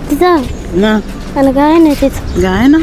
تيتا نعم انا جعانه يا تيتا جعانة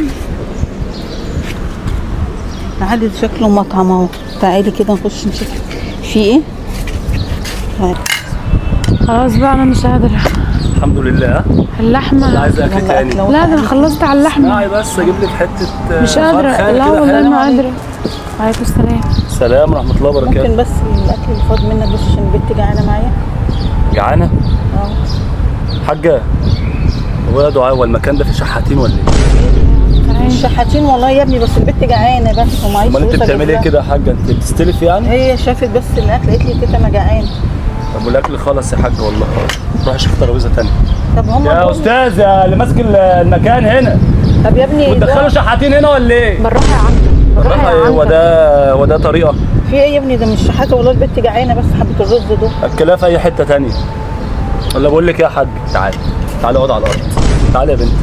تعالي ده شكله مطعم اهو تعالي كده نخش نشوف في ايه تعالي. خلاص بقى انا مش قادره الحمد لله اللحمه عايز اكل يلا تاني أكلة لا ده انا خلصت على اللحمه اسمعي بس اجيب لك حته آه، مش قادره فرخة لا كده والله حلوة. ما قادره وعليكم السلام سلام ورحمه الله وبركاته ممكن بس الاكل اللي فاض منك بس عشان البنت جعانه معايا جعانه اه حاجه هو يا دعاء هو المكان ده فيه شحاتين ولا ايه؟ مش شحاتين والله يا ابني بس البنت جعانه بس ومعيش امال انت فلوس بتعملي أجيب ايه كده يا حاجه انت بتستلف يعني؟ لها. هي شافت بس الاكل قالت لي تيتا انا جعانه طب والاكل خلص يا حاج والله روح شوف ترابيزه تانيه طب هم يا دول- استاذ يا اللي ماسك المكان هنا طب يا ابني بتدخلوا دول- شحاتين هنا ولا ايه؟ بالراحه يا عم بالراحه بالراحه يا ايه هو عم ده هو ده طريقه في ايه يا ابني ده مش شحاته والله البنت جعانه بس حبه الرز دول اكلها في اي حته تانيه ولا بقول لك ايه يا حاج تعالي تعالي اقعد على الارض تعالي يا بنت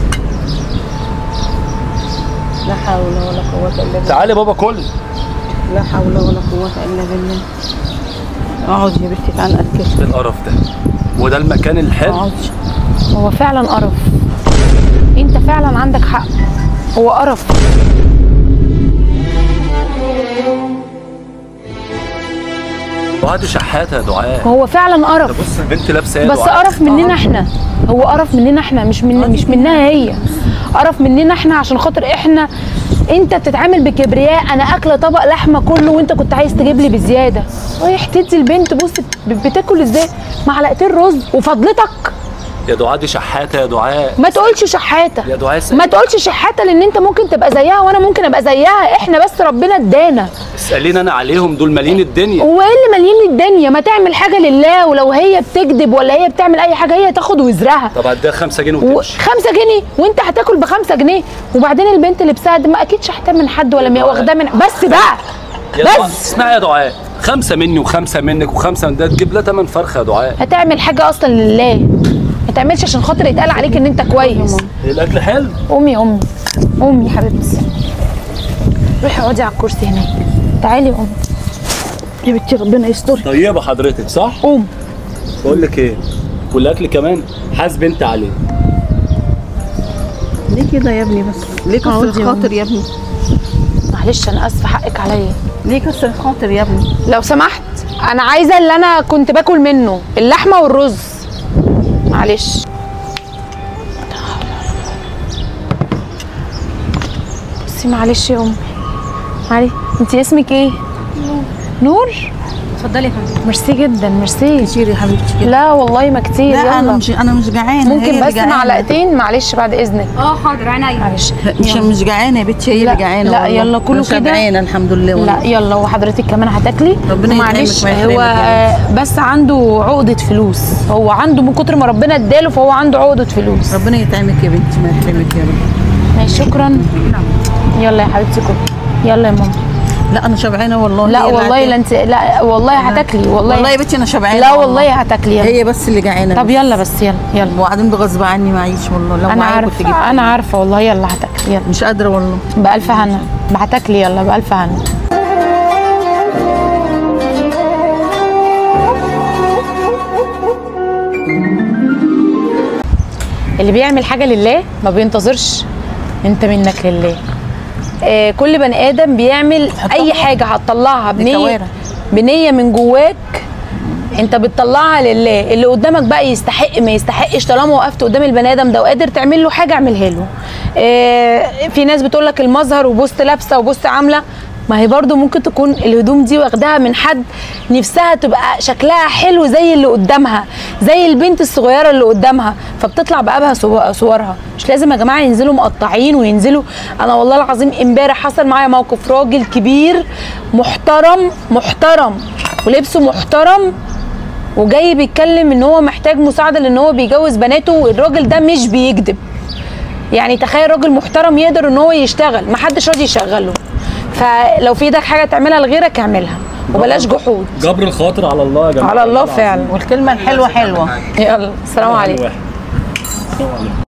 لا حول ولا قوه الا بالله تعالي بابا كل لا حول ولا قوه الا بالله اقعد يا بنتي تعالى اكل ايه القرف ده وده المكان الحلو اقعد هو فعلا قرف انت فعلا عندك حق هو قرف وقعد شحاته يا دعاء هو فعلا ده قرف بص البنت لابسه ايه بس دعاء؟ قرف مننا احنا هو قرف مننا احنا مش من مش منها هي قرف مننا احنا عشان خاطر احنا انت بتتعامل بكبرياء انا اكله طبق لحمه كله وانت كنت عايز تجيب لي بزياده رايح تدي البنت بص ب- بتاكل ازاي معلقتين رز وفضلتك يا دعاء دي شحاته يا دعاء ما تقولش شحاته يا دعاء اسأل- ما تقولش شحاته لان انت ممكن تبقى زيها وانا ممكن ابقى زيها احنا بس ربنا ادانا اساليني انا عليهم دول مالين الدنيا وايه اللي مالين الدنيا ما تعمل حاجه لله ولو هي بتكذب ولا هي بتعمل اي حاجه هي تاخد وزرها طب هديها 5 جنيه و- وتمشي خمسة جنيه وانت هتاكل بخمسة جنيه وبعدين البنت لبسها دي ما اكيدش هتحتاج من حد ولا واخداه من بس بقى يا دعاء بس اسمعي يا دعاء خمسة مني وخمسة منك وخمسة من ده تجيب لها تمن فرخة يا دعاء هتعمل حاجه اصلا لله ما تعملش عشان خاطر يتقال عليك ان انت كويس الأكل حلو قومي يا امي قومي يا حبيبتي روحي اقعدي على الكرسي هناك تعالي قومي يا بنتي ربنا يستر طيبة حضرتك صح؟ قوم بقول لك إيه والأكل كمان حاسب أنت عليه ليه كده يا ابني بس ليه اقعدي كسر يا خاطر يا ابني معلش انا اسفه حقك عليا ليه كسر خاطر يا ابني لو سمحت انا عايزه اللي انا كنت باكل منه اللحمه والرز معلش بصي معلش يا امي معلش انت اسمك ايه نور اتفضلي يا فندم ميرسي جدا ميرسي كتير يا حبيبتي كده لا والله ما كتير لا انا يلا مش انا مش جعانه هي ممكن اللي بس جعانة. معلقتين معلش بعد اذنك اه حاضر عينيا معلش مش مش جعانه يا بنتي هي لا، اللي جعانه لا، والله. يلا كله أنا كده. شبعانه الحمد لله والله. لا يلا وحضرتك كمان هتاكلي ربنا معلش يكرمك ما هو يحرمك آه، بس عنده عقدة فلوس هو عنده من كتر ما ربنا اداله فهو عنده عقدة فلوس ربنا يطعمك يا بنتي ما يحرمك يا رب ماشي شكرا يلا يا حبيبتي كلي يلا يا ماما لا انا شبعانه والله لا هي اللي والله هت- لا انت لا والله هتاكلي والله والله يا بنتي انا شبعانه لا والله هتاكلي يلا. هي بس اللي جعانه طب بس. يلا بس يلا يلا وبعدين بغصب عني معيش والله لو انا معايا كنت جبت عارفه انا عارفه والله يلا هتاكلي يلا مش قادره والله بألف هنا هتاكلي يلا بألف هنا اللي بيعمل حاجة لله ما بينتظرش انت منك لله آه كل بني ادم بيعمل اي حاجة هتطلعها دي بنية كوارع. بنية من جواك انت بتطلعها لله اللي قدامك بقى يستحق ما يستحقش طالما وقفت قدام البني ادم ده وقادر تعمل له حاجه اعملها له اه في ناس بتقول لك المظهر وبص لابسه وبص عامله ما هي برضو ممكن تكون الهدوم دي واخداها من حد نفسها تبقى شكلها حلو زي اللي قدامها زي البنت الصغيره اللي قدامها فبتطلع بقى صو- صورها مش لازم يا جماعه ينزلوا مقطعين وينزلوا انا والله العظيم امبارح حصل معايا موقف راجل كبير محترم محترم ولبسه محترم وجاي بيتكلم ان هو محتاج مساعده لان هو بيجوز بناته والراجل ده مش بيكذب يعني تخيل راجل محترم يقدر ان هو يشتغل محدش راضي يشغله فلو في ايدك حاجه تعملها لغيرك اعملها وبلاش جحود جبر الخاطر على الله يا جماعة على الله فعلا والكلمه الحلوه حلوه يلا السلام عليكم واحد